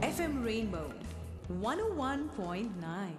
FM Rainbow 101.9.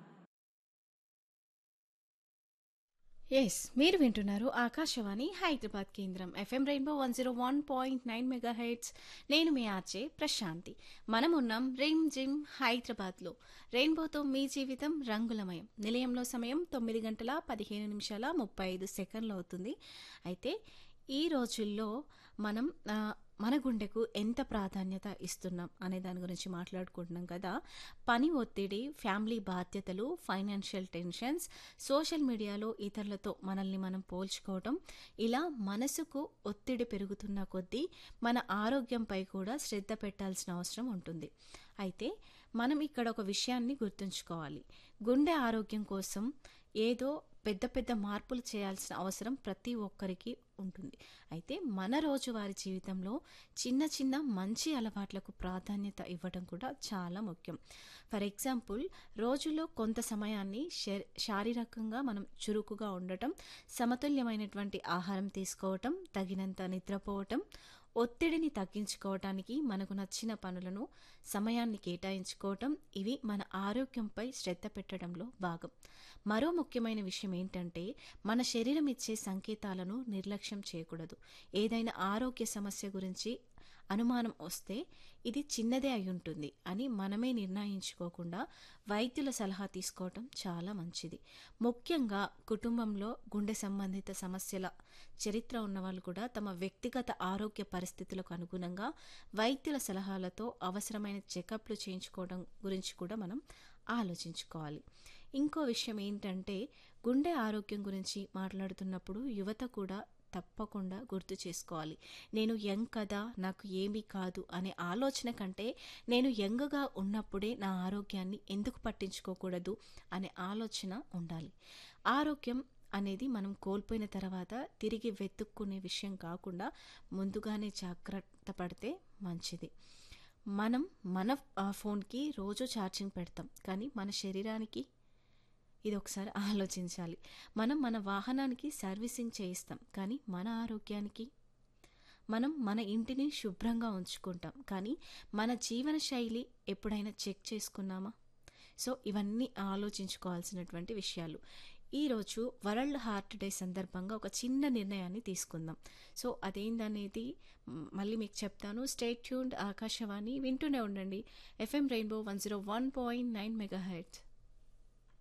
Yes మీరు వింటున్నారు ఆకాశవాణి హైదరాబాద్ కేంద్రం FM rainbow one zero one point nine mega heads నేను మీ ఆర్జే ప్రశాంతి మనం ఉన్నాం రెయిన్ జిమ్ హైదరాబాద్లో రెయిన్బోతో మీ జీవితం రంగులమయం నిలయంలో సమయం తొమ్మిది గంటల పదిహేను నిమిషాల ముప్పై ఐదు సెకండ్లు అవుతుంది అయితే ఈ రోజుల్లో మనం ఆ, మన గుండెకు ఎంత ప్రాధాన్యత ఇస్తున్నాం అనే దాని గురించి మాట్లాడుకుంటున్నాం కదా పని ఒత్తిడి ఫ్యామిలీ బాధ్యతలు ఫైనాన్షియల్ టెన్షన్స్ సోషల్ మీడియాలో ఇతరులతో మనల్ని మనం పోల్చుకోవటం ఇలా మనసుకు ఒత్తిడి పెరుగుతున్న కొద్దీ మన ఆరోగ్యంపై కూడా శ్రద్ధ పెట్టాల్సిన అవసరం ఉంటుంది అయితే మనం ఇక్కడ ఒక విషయాన్ని గుర్తుంచుకోవాలి గుండె ఆరోగ్యం కోసం ఏదో పెద్ద పెద్ద మార్పులు చేయాల్సిన అవసరం ప్రతి ఒక్కరికి ఉంటుంది అయితే మన రోజువారి జీవితంలో చిన్న చిన్న మంచి అలవాట్లకు ప్రాధాన్యత ఇవ్వడం కూడా చాలా ముఖ్యం ఫర్ ఎగ్జాంపుల్ రోజులో కొంత సమయాన్ని శరీ- శారీరకంగా మనం చురుకుగా ఉండటం సమతుల్యమైనటువంటి ఆహారం తీసుకోవటం తగినంత నిద్రపోవటం ఒత్తిడిని తగ్గించుకోవటానికి మనకు నచ్చిన పనులను సమయాన్ని కేటాయించుకోవటం ఇవి మన ఆరోగ్యంపై శ్రద్ధ పెట్టడంలో భాగం మరో ముఖ్యమైన విషయం ఏంటంటే మన శరీరం ఇచ్చే సంకేతాలను నిర్లక్ష్యం చేయకూడదు ఏదైనా ఆరోగ్య సమస్య గురించి అనుమానం వస్తే ఇది చిన్నదే అయి ఉంటుంది అని మనమే నిర్ణయించుకోకుండా వైద్యుల సలహా తీసుకోవటం చాలా మంచిది ముఖ్యంగా కుటుంబంలో గుండె సంబంధిత సమస్యల చరిత్ర ఉన్న వాళ్ళు కూడా తమ వ్యక్తిగత ఆరోగ్య పరిస్థితులకు అనుగుణంగా వైద్యుల సలహాలతో అవసరమైన చెకప్లు చేయించుకోవడం గురించి కూడా మనం ఆలోచించుకోవాలి ఇంకో విషయం ఏంటంటే గుండె ఆరోగ్యం గురించి మాట్లాడుతున్నప్పుడు యువత కూడా తప్పకుండా గుర్తు చేసుకోవాలి నేను యంగ్ కదా నాకు ఏమీ కాదు అనే ఆలోచన కంటే నేను యంగ్గా ఉన్నప్పుడే నా ఆరోగ్యాన్ని ఎందుకు పట్టించుకోకూడదు అనే ఆలోచన ఉండాలి ఆరోగ్యం అనేది మనం కోల్పోయిన తర్వాత తిరిగి వెతుక్కునే విషయం కాకుండా ముందుగానే జాగ్రత్త పడితే మంచిది మనం మన ఆ, ఫోన్కి రోజు ఛార్జింగ్ పెడతాం కానీ మన శరీరానికి ఇది ఒకసారి ఆలోచించాలి మనం మన వాహనానికి సర్వీసింగ్ చేయిస్తాం కానీ మన ఆరోగ్యానికి మనం మన ఇంటిని శుభ్రంగా ఉంచుకుంటాం కానీ మన జీవన శైలి ఎప్పుడైనా చెక్ చేసుకున్నామా సో ఇవన్నీ ఆలోచించుకోవాల్సినటువంటి విషయాలు ఈరోజు వరల్డ్ హార్ట్ డే సందర్భంగా ఒక చిన్న నిర్ణయాన్ని తీసుకుందాం సో అదేందనేది మ్, మళ్ళీ మీకు చెప్తాను స్టేట్ ట్యూన్డ్ ఆకాశవాణి వింటూనే ఉండండి FM rainbow one zero one point nine mega heads